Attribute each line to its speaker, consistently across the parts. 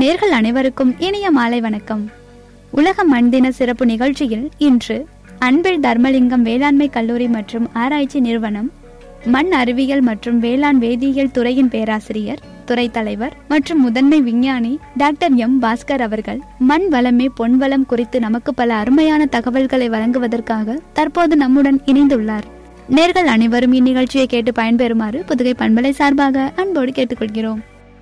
Speaker 1: நேர்கள் அனைவருக்கும் இனிய மாலை வணக்கம் உலக மண் தின சிறப்பு நிகழ்ச்சியில் இன்று அன்பில் தர்மலிங்கம் வேளாண்மை கல்லூரி மற்றும் ஆராய்ச்சி நிறுவனம் மண் அறிவியல் மற்றும் வேளாண் வேதியியல் துறையின் பேராசிரியர் துறை தலைவர் மற்றும் முதன்மை விஞ்ஞானி டாக்டர் எம் பாஸ்கர் அவர்கள் மண் வளமே பொன் வளம் குறித்து நமக்கு பல அருமையான தகவல்களை வழங்குவதற்காக தற்போது நம்முடன் இணைந்துள்ளார் நேர்கள் அனைவரும் இந்நிகழ்ச்சியை கேட்டு பயன்பெறுமாறு புதுகை பண்பலை சார்பாக அன்போடு கேட்டுக்கொள்கிறோம்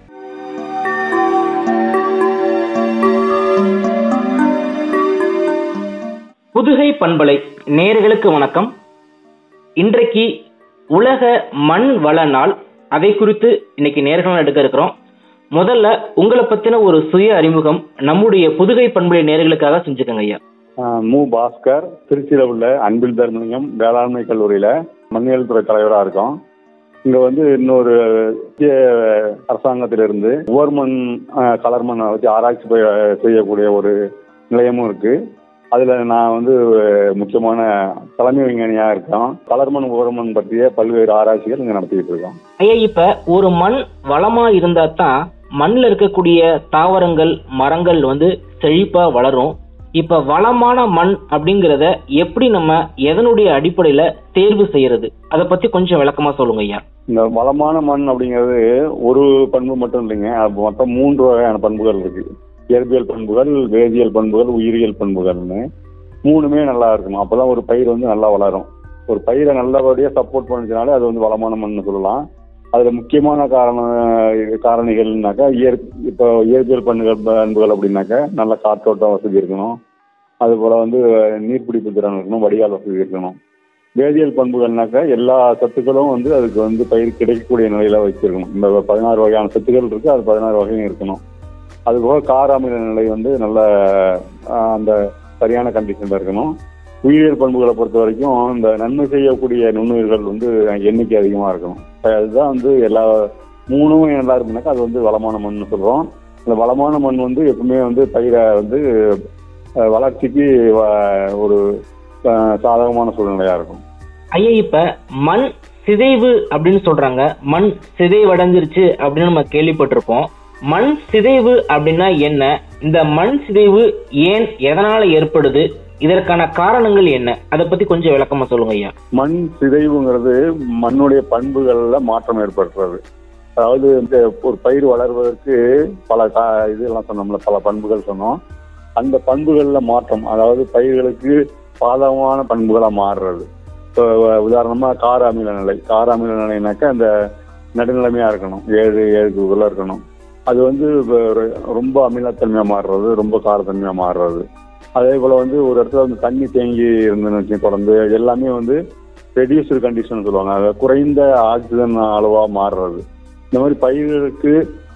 Speaker 2: புதுகை பண்பலை நேயர்களுக்கு வணக்கம் இன்றைக்கு உலக மண் வள நாள் அதை குறித்து இன்னைக்கு நேர்கள் எடுக்க இருக்கிறோம் முதல்ல உங்களை பத்தின ஒரு சுய அறிமுகம் நம்முடைய புதுகை பண்பலை நேர்களுக்காக செஞ்சுக்கோங்க ஐயா
Speaker 3: ஆஹ் மு பாஸ்கர் திருச்சியில் உள்ள அன்பில் தர்மலிங்கம் வேளாண்மை கல்லூரியில் மண்ணியல் துறை தலைவராக இருக்கோம் இங்கே வந்து இன்னொரு இந்திய அரசாங்கத்திலிருந்து ஓர்மண் ஆஹ் கலர் மண்ணை வச்சு ஆராய்ச்சி ப- செய்யக்கூடிய ஒரு நிலையமும் இருக்கு அதில் நான் வந்து முக்கியமான தலைமை விஞ்ஞானியாக இருக்கோம் கலர்மண் ஓர்மண் பற்றிய பல்வேறு ஆராய்ச்சிகள் இங்கே நடத்திக்கிட்டு இருக்கோம்
Speaker 2: ஐயா இப்ப ஒரு மண் வளமா இருந்தா தான் மண்ணில் இருக்கக்கூடிய தாவரங்கள் மரங்கள் வந்து செழிப்பா வளரும் இப்ப வளமான மண் அப்படிங்கறத எப்படி நம்ம எதனுடைய அடிப்படையில தேர்வு செய்யறது அதை பத்தி கொஞ்சம் விளக்கமா சொல்லுங்க ஐயா
Speaker 3: இந்த வளமான மண் அப்படிங்கிறது ஒரு பண்பு மட்டும் இல்லைங்க அது மொத்தம் மூன்று வகையான பண்புகள் இருக்கு இயற்பியல் பண்புகள் வேதியியல் பண்புகள் உயிரியல் பண்புகள்னு மூணுமே நல்லா இருக்கணும் அப்பதான் ஒரு பயிர் வந்து நல்லா வளரும் ஒரு பயிரை நல்லபடியா சப்போர்ட் பண்ணுச்சுனாலே அது வந்து வளமான மண்னு சொல்லலாம் அதுல முக்கியமான காரணம் காரணிகள்னாக்கா இயற் இப்போ இயற்பியல் பண்புகள் பண்புகள் அப்படின்னாக்கா நல்ல காற்றோட்ட வசதி இருக்கணும் அது போல வந்து நீர்பிடிப்பு திறன் இருக்கணும் வடிகால் வசதி இருக்கணும் வேதியியல் பண்புகள்னாக்கா எல்லா சத்துக்களும் வந்து அதுக்கு வந்து பயிர் கிடைக்கக்கூடிய நிலையில வச்சிருக்கணும் இந்த பதினாறு வகையான சத்துக்கள் இருக்கு அது பதினாறு வகையும் இருக்கணும் அது போக கார அமில நிலை வந்து நல்ல ஆஹ், அந்த சரியான கண்டிஷன்ல இருக்கணும் உயிரியல் பண்புகளை பொறுத்த வரைக்கும் இந்த நன்மை செய்யக்கூடிய நுண்ணுயிர்கள் வந்து எண்ணிக்கை அதிகமா இருக்கணும் அதுதான் வந்து எல்லா மூணும் நல்லா இருக்குனாக்கா அது வந்து வளமான மண்னு சொல்றோம் இந்த வளமான மண் வந்து எப்பவுமே வந்து பயிரை வந்து அஹ், வளர்ச்சிக்கு வ- ஒரு அஹ், சாதகமான சூழ்நிலையா இருக்கும்
Speaker 2: ஐயா இப்ப மண் சிதைவு அப்படின்னு சொல்றாங்க மண் சிதைவடைஞ்சிருச்சு அப்படின்னு நம்ம கேள்விப்பட்டிருப்போம் மண் சிதைவு அப்படின்னா என்ன இந்த மண் சிதைவு ஏன் எதனால ஏற்படுது இதற்கான காரணங்கள் என்ன அதை பத்தி கொஞ்சம் விளக்கமா சொல்லுங்க ஐயா
Speaker 3: மண் சிதைவுங்கிறது மண்ணுடைய பண்புகள்ல மாற்றம் ஏற்படுறது அதாவது இந்த ஒரு பயிர் வளர்வதற்கு பல கா- இதெல்லாம் சொன்னோம்ல பல பண்புகள் சொன்னோம் அந்த பண்புகள்ல மாற்றம் அதாவது பயிர்களுக்கு பாதகமான பண்புகளா மாறுறது இப்போ உதாரணமா கார அமில நிலை கார அமில நிலைனாக்கா அந்த நடுநிலைமையா இருக்கணும் ஏழு ஏழுக்குள்ள இருக்கணும் அது வந்து இப்ப ஒரு- ரொம்ப அமிலத்தன்மையா மாறுறது ரொம்ப காரத்தன்மையா மாறுறது அதே போல வந்து ஒரு இடத்துல வந்து தண்ணி தேங்கி இருந்துன்னு வச்சு தொடர்ந்து எல்லாமே வந்து ரெடியூஸ்டு கண்டிஷன் சொல்லுவாங்க அது குறைந்த ஆக்சிஜன் அளவா மாறுறது இந்த மாதிரி பயிர்களுக்கு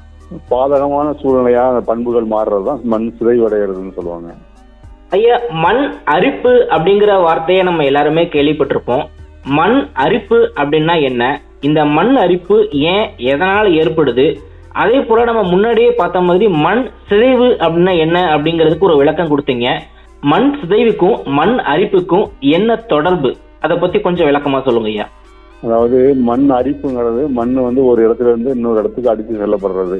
Speaker 3: பாதகமான சூழ்நிலையா அந்த பண்புகள் மாறுறது தான் மண் சிதைவடைகிறதுன்னு சொல்லுவாங்க
Speaker 2: ஐயா மண் அரிப்பு அப்படிங்கிற வார்த்தையை நம்ம எல்லாருமே கேள்விப்பட்டிருப்போம் மண் அரிப்பு அப்படின்னா என்ன இந்த மண் அரிப்பு ஏன் எதனால ஏற்படுது அதே போல நம்ம முன்னாடியே பார்த்த மாதிரி மண் சிதைவு அப்படின்னா என்ன அப்படிங்கிறதுக்கு ஒரு விளக்கம் கொடுத்தீங்க மண் சிதைவுக்கும் மண் அரிப்புக்கும் என்ன தொடர்பு அதை பத்தி கொஞ்சம் விளக்கமா சொல்லுங்க ஐயா
Speaker 3: அதாவது மண் அரிப்புங்கிறது மண் வந்து ஒரு இடத்துல இருந்து இன்னொரு இடத்துக்கு அடித்து செல்லப்படுறது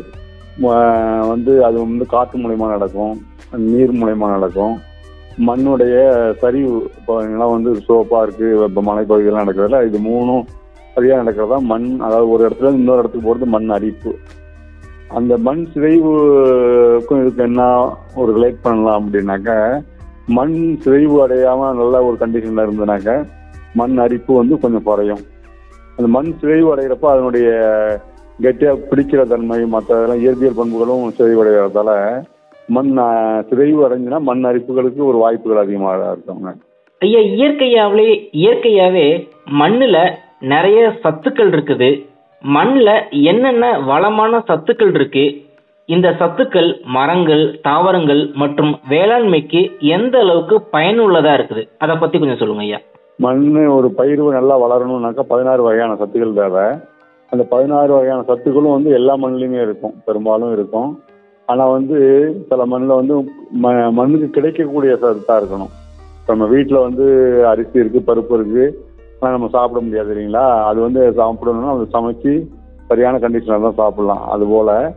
Speaker 3: ம- வந்து அது வந்து காற்று மூலயமா நடக்கும் நீர் மூலயமா நடக்கும் மண்ணுடைய சரிவு இப்போ நிலம் வந்து சோப்பா இருக்கு இப்போ மலைப்பகுதிகள்லாம் நடக்கிறதுல இது மூணும் சரியா நடக்கிறதா மண் அதாவது ஒரு இடத்துல இருந்து இன்னொரு இடத்துக்கு போகிறது மண் அரிப்பு அந்த மண் சிதைவுக்கும் இதுக்கு என்ன ஒரு ரிலேட் பண்ணலாம் அப்படின்னாக்க மண் சிதைவு அடையாம நல்ல ஒரு கண்டிஷன்ல இருந்ததுனாக்க மண் அரிப்பு வந்து கொஞ்சம் குறையும் அந்த மண் சிதைவு அடைகிறப்ப அதனுடைய கெட்டியா பிடிக்கிற தன்மை மற்ற இதெல்லாம் இயற்பியல் பண்புகளும் சிதைவடைகிறதால மண் ஆஹ், சிதைவு அடைஞ்சுன்னா மண் அரிப்புகளுக்கு ஒரு வாய்ப்புகள் அதிகமாக இருக்குங்க
Speaker 2: ஐயா இயற்கையாவே இயற்கையாவே மண்ணுல நிறைய சத்துக்கள் இருக்குது மண்ணுல என்னென்ன வளமான சத்துக்கள் இருக்கு இந்த சத்துக்கள் மரங்கள் தாவரங்கள் மற்றும் வேளாண்மைக்கு எந்த அளவுக்கு பயனுள்ளதா இருக்குது அதை பத்தி கொஞ்சம் சொல்லுங்க ஐயா
Speaker 3: மண் ஒரு பயிர் நல்லா வளரணும்னாக்கா பதினாறு வகையான சத்துக்கள் தேவை அந்த பதினாறு வகையான சத்துக்களும் வந்து எல்லா மண்ணுலையுமே இருக்கும் பெரும்பாலும் இருக்கும் ஆனால் வந்து சில மண்ணில் வந்து ம மண்ணுக்கு கிடைக்கக்கூடிய சத்தா இருக்கணும் இப்போ நம்ம வீட்டில் வந்து அரிசி இருக்குது பருப்பு இருக்குது ஆனால் நம்ம சாப்பிட முடியாது இல்லைங்களா அது வந்து சாப்பிடணும்னா அது சமைச்சு சரியான கண்டிஷனில் தான் சாப்பிடலாம் அதுபோல்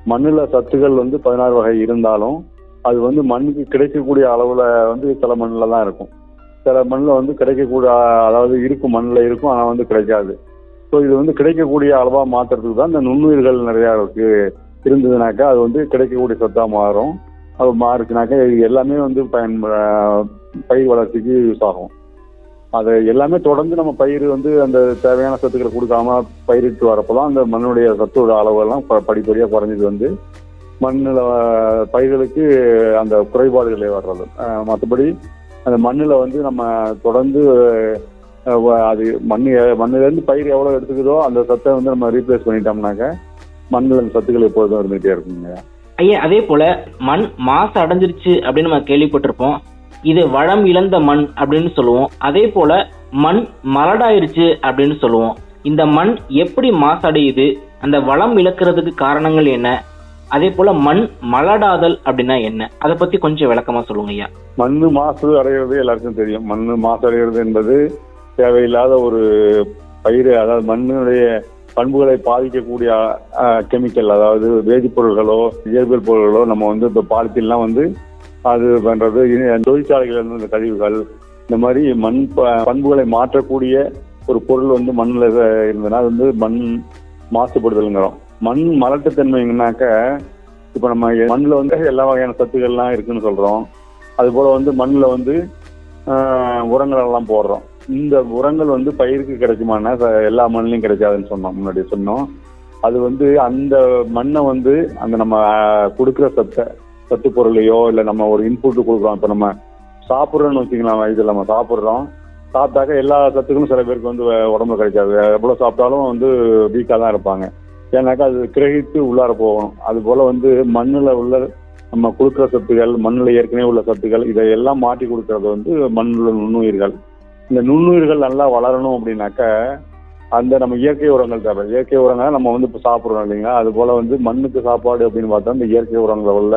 Speaker 3: மண்ணுல சத்துக்கள் வந்து பதினாறு வகை இருந்தாலும் அது வந்து மண்ணுக்கு கிடைக்கக்கூடிய அளவுல வந்து சில மண்ணுல தான் இருக்கும் சில மண்ணில் வந்து கிடைக்கக்கூடிய அதாவது இருக்கும் மண்ணில் இருக்கும் ஆனால் வந்து கிடைக்காது ஸோ இது வந்து கிடைக்கக்கூடிய அளவாக மாற்றுறதுக்கு தான் இந்த நுண்ணுயிர்கள் நிறையா இருக்கு இருந்ததுனாக்கா அது வந்து கிடைக்கக்கூடிய சத்தாக மாறும் அது மாறுச்சுனாக்கா இது எல்லாமே வந்து பயன் ஆஹ் பயிர் வளர்ச்சிக்கு யூஸ் ஆகும் அது எல்லாமே தொடர்ந்து நம்ம பயிர் வந்து அந்த தேவையான சத்துக்களை கொடுக்காம பயிரிட்டு வரப்போ தான் அந்த மண்ணுடைய சத்தோட அளவெல்லாம் ப- படிப்படியாக குறைஞ்சது வந்து மண்ணில் பயிர்களுக்கு அந்த குறைபாடுகளே வர்றது மற்றபடி அந்த மண்ணில் வந்து நம்ம தொடர்ந்து அஹ், வ- அது மண் மண்ணிலேருந்து பயிர் எவ்வளோ எடுத்துக்குதோ அந்த சத்தை வந்து நம்ம ரீப்ளேஸ் பண்ணிட்டோம்னாக்க மண்ணில் அந்த சத்துக்கள் எப்போதும் இருந்துகிட்டே இருக்குங்க
Speaker 2: ஐயா அதே போல மண் மாசு அடைஞ்சிருச்சு அப்படின்னு நம்ம கேள்விப்பட்டிருப்போம் இது வளம் இழந்த மண் அப்படின்னு சொல்லுவோம் அதே போல மண் மலடாயிருச்சு அப்படின்னு சொல்லுவோம் இந்த மண் எப்படி மாசடையுது அந்த வளம் இழக்கிறதுக்கு காரணங்கள் என்ன அதே போல மண் மலடாதல் அப்படின்னா என்ன அதை பத்தி கொஞ்சம் விளக்கமா சொல்லுங்க ஐயா
Speaker 3: மண்ணு மாசு அடைகிறது எல்லாருக்கும் தெரியும் மண்ணு மாசு அடைகிறது என்பது தேவையில்லாத ஒரு பயிர் அதாவது மண்ணுடைய பண்புகளை பாதிக்கக்கூடிய கெமிக்கல் அதாவது வேதிப்பொருள்களோ இயற்பியல் பொருள்களோ நம்ம வந்து இப்போ பாலித்தீன்லாம் வந்து அது பண்றது இனி தொழிற்சாலைகள் இருந்து இந்த கழிவுகள் இந்த மாதிரி மண் ப- பண்புகளை மாற்றக்கூடிய ஒரு பொருள் வந்து மண்ணில் இருந்ததுன்னா அது வந்து மண் மாசுபடுதலுங்கிறோம் மண் மலட்டுத்தன்மைங்கனாக்க இப்போ நம்ம மண்ணில் வந்து எல்லா வகையான சத்துக்கள்லாம் இருக்குன்னு சொல்கிறோம் அதுபோல் வந்து மண்ணில் வந்து ஆஹ், உரங்கள் எல்லாம் போடுறோம் இந்த உரங்கள் வந்து பயிருக்கு கிடைக்குமானா ச- எல்லா மண்ணிலையும் கிடைக்காதுன்னு சொன்னோம் முன்னாடி சொன்னோம் அது வந்து அந்த மண்ணை வந்து அந்த நம்ம ஆஹ், கொடுக்குற சத்தை சத்து பொருளையோ இல்லை நம்ம ஒரு இன்புட் கொடுக்குறோம் இப்போ நம்ம சாப்பிட்றோன்னு வச்சுக்கலாம் இதில் நம்ம சாப்பிட்றோம் சாப்பிட்டாக்க எல்லா சத்துக்களும் சில பேருக்கு வந்து வ- உடம்புல கிடைக்காது எவ்வளோ சாப்பிட்டாலும் வந்து வீக்காக தான் இருப்பாங்க ஏன்னாக்கா அது கிரகித்து உள்ளார போகணும் அது போல் வந்து மண்ணில் உள்ள நம்ம கொடுக்குற சத்துக்கள் மண்ணில் ஏற்கனவே உள்ள சத்துக்கள் இதையெல்லாம் மாற்றி கொடுக்கறது வந்து மண்ணில் உள்ள நுண்ணுயிர்கள் இந்த நுண்ணுயிர்கள் நல்லா வளரணும் அப்படின்னாக்க அந்த நம்ம இயற்கை உரங்கள் தேவை இயற்கை உரங்கள் நம்ம வந்து இப்போ சாப்பிட்றோம் இல்லைங்களா அது போல் வந்து மண்ணுக்கு சாப்பாடு அப்படின்னு பார்த்தா இந்த இயற்கை உரங்களில் உள்ள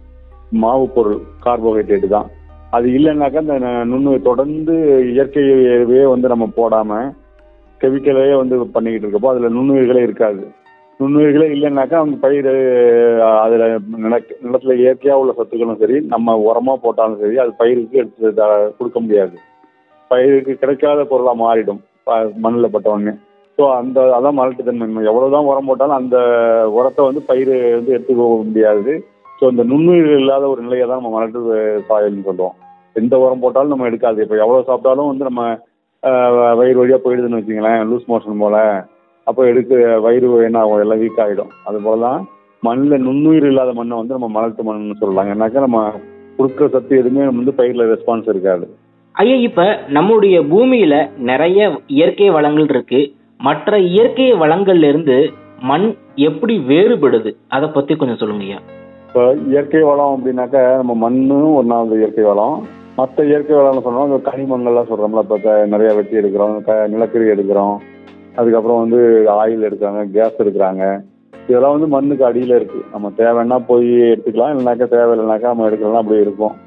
Speaker 3: மாவு பொருள் கார்போஹைட்ரேட் தான் அது இல்லைன்னாக்கா இந்த ந- நுண்ணுயிர் தொடர்ந்து இயற்கையவே வந்து நம்ம போடாமல் கெமிக்கலே வந்து பண்ணிக்கிட்டு இருக்கப்போ அதில் நுண்ணுயிர்களே இருக்காது நுண்ணுயிர்களே இல்லைன்னாக்கா அவங்க பயிர் அதில் நிலக்கு நிலத்தில் இயற்கையாக உள்ள சத்துக்களும் சரி நம்ம உரமாக போட்டாலும் சரி அது பயிருக்கு எடுத்து த- கொடுக்க முடியாது பயிருக்கு கிடைக்காத பொருளாக மாறிடும் மண்ணில் பட்டவொடனே ஸோ அந்த அதான் மலட்டுத்தன்மை எவ்வளோதான் உரம் போட்டாலும் அந்த உரத்தை வந்து பயிர் வந்து எடுத்துக்க முடியாது ஸோ இந்த நுண்ணுயிர்கள் இல்லாத ஒரு நிலையை தான் நம்ம மலட்டு சாயல்னு சொல்லுவோம் எந்த உரம் போட்டாலும் நம்ம எடுக்காது இப்போ எவ்வளோ சாப்பிட்டாலும் வந்து நம்ம ஆஹ், வயிறு வழியாக போயிடுதுன்னு வச்சுங்களேன் லூஸ் மோஷன் போல் அப்போ எடுக்க வயிறு என்ன ஆகும் எல்லாம் வீக் ஆகிடும் அது போல தான் மண்ணில் நுண்ணுயிர் இல்லாத மண்ணை வந்து நம்ம மலட்டு மண்ணுன்னு சொல்லலாம் ஏன்னாக்கா நம்ம கொடுக்குற சத்து எதுவுமே வந்து பயிரில் ரெஸ்பான்ஸ் இருக்காது
Speaker 2: ஐயா இப்ப நம்முடைய பூமியில நிறைய இயற்கை வளங்கள் இருக்கு மற்ற இயற்கை வளங்கள்ல இருந்து மண் எப்படி வேறுபடுது அதை பத்தி கொஞ்சம் சொல்லுங்க ஐயா
Speaker 3: இப்போ இயற்கை வளம் அப்படின்னாக்கா நம்ம மண்ணும் ஒன்றாவது இயற்கை வளம் மற்ற இயற்கை வளம்னு சொன்னோம் இந்த கனிமங்கள்லாம் சொல்கிறோம்ல இப்போ க- நிறைய வெட்டி எடுக்கிறோம் க நிலக்கரி எடுக்கிறோம் அதுக்கப்புறம் வந்து ஆயில் எடுக்கிறாங்க கேஸ் எடுக்கிறாங்க இதெல்லாம் வந்து மண்ணுக்கு அடியில் இருக்குது நம்ம தேவைன்னா போய் எடுத்துக்கலாம் இல்லைனாக்கா தேவையில்லைனாக்கா நம்ம எடுக்கலாம் அப்படி இருக்கும்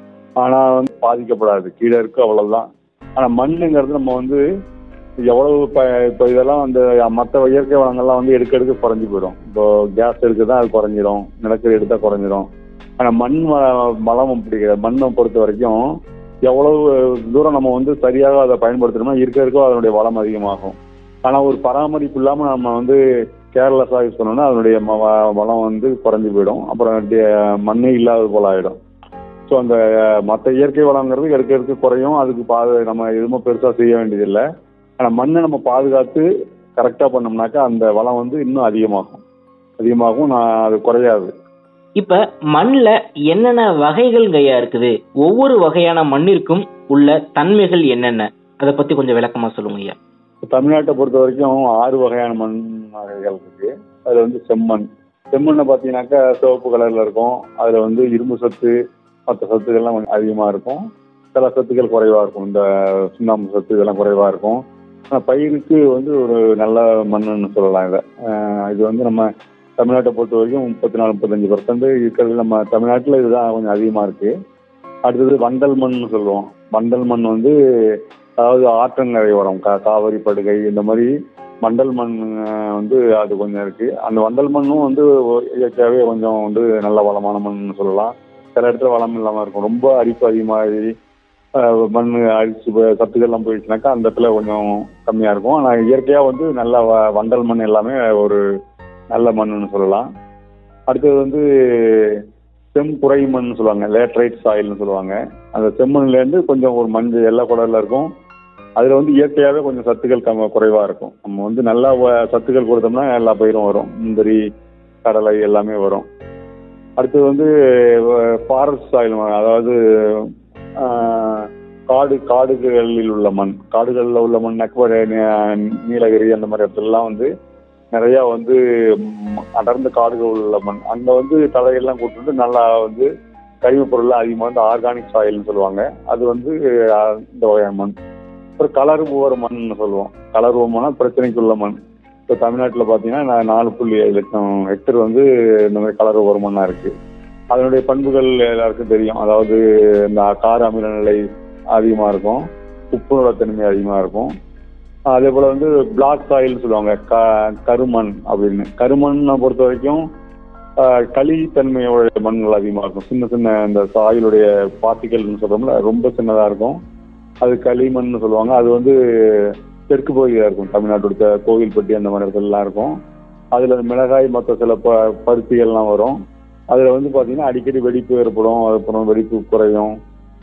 Speaker 3: ஆனால் வந்து பாதிக்கப்படாது கீழே இருக்கு அவ்வளவுதான் ஆனால் மண்ணுங்கிறது நம்ம வந்து எவ்வளவு இப்போ இப்போ இதெல்லாம் வந்து மற்ற இயற்கை வளங்கள்லாம் வந்து எடுக்க எடுக்க குறைஞ்சி போயிடும் இப்போ கேஸ் எடுக்குதான் அது குறைஞ்சிரும் நிலக்கரி எடுத்தா குறைஞ்சிரும் ஆனால் மண் வ- வளம் அப்படி கிடையாது. மண்ணை பொறுத்த வரைக்கும் எவ்வளவு தூரம் நம்ம வந்து சரியாக அதை பயன்படுத்தணுமோ இருக்க இருக்கோ அதனுடைய வளம் அதிகமாகும் ஆனால் ஒரு பராமரிப்பு இல்லாமல் நம்ம வந்து கேர்லெஸ்ஸாக யூஸ் பண்ணோம்னா அதனுடைய ம- வ- வளம் வந்து குறைஞ்சி போயிடும் அப்புறம் டே- மண்ணே இல்லாத போல ஆகிடும் ஸோ அந்த மற்ற இயற்கை வளங்கிறது எடுக்க எடுக்க குறையும் அதுக்கு பா நம்ம எதுவுமே பெருசாக செய்ய வேண்டியதில்லை ஆனால் மண்ணை நம்ம பாதுகாத்து கரெக்டாக பண்ணோம்னாக்கா அந்த வளம் வந்து இன்னும் அதிகமாகும் அதிகமாகும் நான் அது குறையாது
Speaker 2: இப்ப மண்ணுல என்னென்ன வகைகள் ஐயா இருக்குது ஒவ்வொரு வகையான மண்ணிற்கும் உள்ள தன்மைகள் என்னென்ன அதை பத்தி கொஞ்சம் விளக்கமா சொல்லுங்க ஐயா
Speaker 3: தமிழ்நாட்டை பொறுத்த வரைக்கும் ஆறு வகையான மண் வகைகள் இருக்கு அதுல வந்து செம்மண் செம்மண்ணை பார்த்தீங்கன்னாக்கா சிவப்பு கலர்ல இருக்கும் அதுல வந்து இரும்பு சத்து மற்ற சத்துக்கள்லாம் கொஞ்சம் அதிகமா இருக்கும் சில சத்துக்கள் குறைவா இருக்கும் இந்த சுண்ணாம்பு சத்து இதெல்லாம் குறைவா இருக்கும் ஆனால் பயிருக்கு வந்து ஒரு நல்ல மண்ணுன்னு சொல்லலாம் இதை அஹ் இது வந்து நம்ம தமிழ்நாட்டை பொறுத்த வரைக்கும் முப்பத்தி நாலு முப்பத்தஞ்சு பர்சன்ட் இருக்கிறது நம்ம தமிழ்நாட்டில் இதுதான் கொஞ்சம் அதிகமாக இருக்கு அடுத்தது வண்டல் மண்னு சொல்லுவோம் வண்டல் மண் வந்து அதாவது ஆற்றங்கரை வரும் கா காவிரி படுகை இந்த மாதிரி வண்டல் மண் அஹ், வந்து அது கொஞ்சம் இருக்கு அந்த வண்டல் மண்ணும் வந்து ஒ- இயற்கையாகவே கொஞ்சம் வந்து நல்ல வளமான மண்ணுன்னு சொல்லலாம் சில இடத்துல வளம் இல்லாமல் இருக்கும் ரொம்ப அரிப்பு அதிகமாகி அஹ், மண் அரிச்சு போ- சத்துக்கள்லாம் போயிடுச்சுனாக்கா அந்த இடத்துல கொஞ்சம் கம்மியாக இருக்கும் ஆனால் இயற்கையாக வந்து நல்ல வ- வண்டல் மண் எல்லாமே ஒரு நல்ல மண்ணுன்னு சொல்லலாம் அடுத்தது வந்து செம்புரை மண் சொல்லுவாங்க லேட்ரைட் சாயில்னு சொல்லுவாங்க அந்த செம்மண்லேருந்து கொஞ்சம் ஒரு மஞ்சள் எல்லோ கலரில் இருக்கும் அதில் வந்து இயற்கையாகவே கொஞ்சம் சத்துக்கள் கம் குறைவாக இருக்கும் நம்ம வந்து நல்லா வ- சத்துக்கள் கொடுத்தோம்னா எல்லா பயிரும் வரும் முந்திரி கடலை எல்லாமே வரும் அடுத்தது வந்து ஃபாரஸ்ட் சாயில் அதாவது ஆஹ், காடு காடுகளில் உள்ள மண் காடுகளில் உள்ள மண் நக்வட நீலகிரி அந்த மாதிரி இடத்துலலாம் வந்து நிறையா வந்து ம், அடர்ந்த காடுகள் உள்ள மண் அங்கே வந்து தழையெல்லாம் கொடுத்துட்டு நல்லா வந்து கழிவுப் பொருள்லாம் அதிகமாக வந்து ஆர்கானிக் சாயில்னு சொல்லுவாங்க அது வந்து அஹ், இந்த வகையான மண் அப்புறம் கலர் ஒவ்வொரு மண்னு சொல்லுவோம் கலர் மண்ணா பிரச்சனைக்குள்ள மண் இப்போ தமிழ்நாட்டில் பார்த்தீங்கன்னா நா- நாலு புள்ளி ஏழு லட்சம் ஹெக்டர் வந்து இந்த மாதிரி கலர் ஒவ்வொரு மண்ணாக இருக்கு அதனுடைய பண்புகள் எல்லாருக்கும் தெரியும் அதாவது இந்த கார அமில நிலை அதிகமாக இருக்கும் உப்புணர தன்மை அதிகமாக இருக்கும் அதே போல் வந்து பிளாக் சாயில் சொல்லுவாங்க க கருமண் அப்படின்னு கருமண்ணை பொறுத்த வரைக்கும் ஆஹ், களித்தன்மையோட மண்கள் அதிகமாக இருக்கும் சின்ன சின்ன இந்த சாயிலுடைய பார்ட்டிகல்னு சொல்கிறோம்ல ரொம்ப சின்னதாக இருக்கும் அது களிமண்னு சொல்லுவாங்க அது வந்து தெற்கு பகுதியாக இருக்கும் தமிழ்நாட்டோட கோவில்பட்டி அந்த மாதிரி இடத்துலலாம் இருக்கும் அதில் மிளகாய் மற்ற சில ப பருத்திகள்லாம் வரும் அதில் வந்து பார்த்தீங்கன்னா அடிக்கடி வெடிப்பு ஏற்படும் அதுக்கப்புறம் வெடிப்பு குறையும்